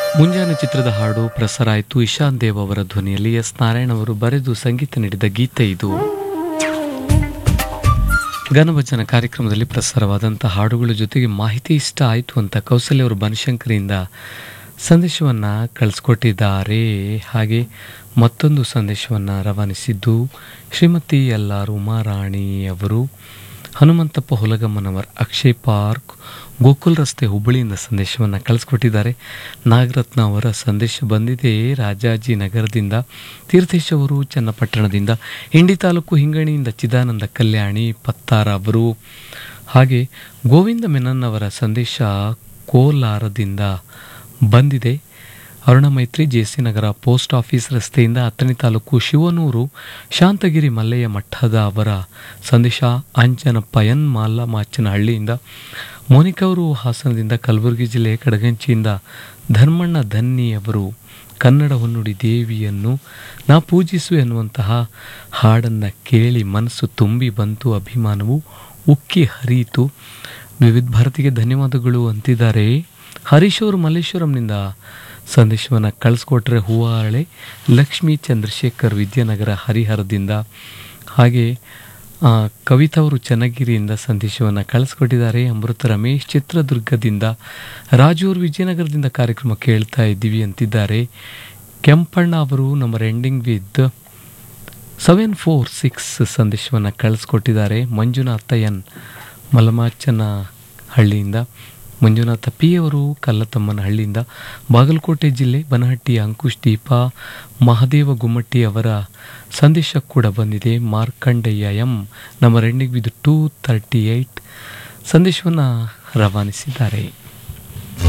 ಮುಂಜಾನೆ ಚಿತ್ರದ ಹಾಡು ಪ್ರಸಾರ ಆಯಿತು ಇಶಾನ್ ದೇವ್ ಅವರ ಧ್ವನಿಯಲ್ಲಿ ಎಸ್ ನಾರಾಯಣ್ ಅವರು ಬರೆದು ಸಂಗೀತ ನೀಡಿದ ಗೀತೆ ಇದು ಗಾನಭಜನ ಕಾರ್ಯಕ್ರಮದಲ್ಲಿ ಪ್ರಸಾರವಾದಂಥ ಹಾಡುಗಳ ಜೊತೆಗೆ ಮಾಹಿತಿ ಇಷ್ಟ ಆಯಿತು ಅಂತ ಕೌಸಲ್ಯ ಅವರು ಬನಶಂಕರಿಯಿಂದ ಸಂದೇಶವನ್ನು ಕಳಿಸ್ಕೊಟ್ಟಿದ್ದಾರೆ ಹಾಗೆ ಮತ್ತೊಂದು ಸಂದೇಶವನ್ನು ರವಾನಿಸಿದ್ದು ಶ್ರೀಮತಿ ಎಲ್ ಆರ್ ಉಮಾರಾಣಿ ಅವರು ಹನುಮಂತಪ್ಪ ಹುಲಗಮ್ಮನವರ್ ಅಕ್ಷಯ್ ಪಾರ್ಕ್ ಗೋಕುಲ್ ರಸ್ತೆ ಹುಬ್ಬಳ್ಳಿಯಿಂದ ಸಂದೇಶವನ್ನು ಕಳಿಸ್ಕೊಟ್ಟಿದ್ದಾರೆ ನಾಗರತ್ನ ಅವರ ಸಂದೇಶ ಬಂದಿದೆ ರಾಜಾಜಿ ನಗರದಿಂದ ತೀರ್ಥೇಶ್ ಅವರು ಚನ್ನಪಟ್ಟಣದಿಂದ ಇಂಡಿ ತಾಲೂಕು ಹಿಂಗಣಿಯಿಂದ ಚಿದಾನಂದ ಕಲ್ಯಾಣಿ ಪತ್ತಾರ ಅವರು ಹಾಗೆ ಗೋವಿಂದ ಮೆನನ್ ಅವರ ಸಂದೇಶ ಕೋಲಾರದಿಂದ ಬಂದಿದೆ ಅರುಣ ಮೈತ್ರಿ ಜೆಸಿ ನಗರ ಪೋಸ್ಟ್ ಆಫೀಸ್ ರಸ್ತೆಯಿಂದ ಹತ್ತನೇ ತಾಲೂಕು ಶಿವನೂರು ಶಾಂತಗಿರಿ ಮಲ್ಲಯ್ಯ ಮಠದ ಅವರ ಸಂದೇಶ ಅಂಜನಪ್ಪ ಎನ್ ಮಾಲಮಾಚನಹಳ್ಳಿಯಿಂದ ಮೋನಿಕಾ ಅವರು ಹಾಸನದಿಂದ ಕಲಬುರಗಿ ಜಿಲ್ಲೆ ಕಡಗಂಚಿಯಿಂದ ಧರ್ಮಣ್ಣ ಧನ್ನಿ ಅವರು ಕನ್ನಡ ಹೊನ್ನುಡಿ ದೇವಿಯನ್ನು ನಾ ಪೂಜಿಸು ಎನ್ನುವಂತಹ ಹಾಡನ್ನು ಕೇಳಿ ಮನಸ್ಸು ತುಂಬಿ ಬಂತು ಅಭಿಮಾನವು ಉಕ್ಕಿ ಹರಿಯಿತು ವಿವಿಧ ಭಾರತಿಗೆ ಧನ್ಯವಾದಗಳು ಅಂತಿದ್ದಾರೆ ಹರೀಶ್ ಅವರು ಮಲ್ಲೇಶ್ವರಂನಿಂದ ಸಂದೇಶವನ್ನು ಕಳಿಸ್ಕೊಟ್ರೆ ಹೂವಾಳೆ ಲಕ್ಷ್ಮೀ ಚಂದ್ರಶೇಖರ್ ವಿದ್ಯಾನಗರ ಹರಿಹರದಿಂದ ಹಾಗೆ ಆ, ಕವಿತಾ ಅವರು ಚನ್ನಗಿರಿಯಿಂದ ಸಂದೇಶವನ್ನು ಕಳಿಸ್ಕೊಟ್ಟಿದ್ದಾರೆ ಅಮೃತ ರಮೇಶ್ ಚಿತ್ರದುರ್ಗದಿಂದ ರಾಜು ಅವರು ವಿಜಯನಗರದಿಂದ ಕಾರ್ಯಕ್ರಮ ಕೇಳ್ತಾ ಇದ್ದೀವಿ ಅಂತಿದ್ದಾರೆ ಕೆಂಪಣ್ಣ ಅವರು ನಮ್ಮ ending with seven four six ಸಂದೇಶವನ್ನು ಕಳಿಸ್ಕೊಟ್ಟಿದ್ದಾರೆ ಮಂಜುನಾಥ ಎನ್ ಮಲಮಾಚನ ಹಳ್ಳಿಯಿಂದ ಮಂಜುನಾಥ ಪಿ ಅವರು ಕಲ್ಲತಮ್ಮನ ಹಳ್ಳಿಯಿಂದ ಬಾಗಲಕೋಟೆ ಜಿಲ್ಲೆ ಬನಹಟ್ಟಿ ಅಂಕುಶ್ ದೀಪ ಮಹದೇವ ಗುಮ್ಮಟ್ಟಿ ಅವರ ಸಂದೇಶ ಕೂಡ ಬಂದಿದೆ ಮಾರ್ಕಂಡಯ್ಯ ಎಂ ನಮ್ಮ ending with two thirty eight ಸಂದೇಶವನ್ನು ರವಾನಿಸಿದ್ದಾರೆ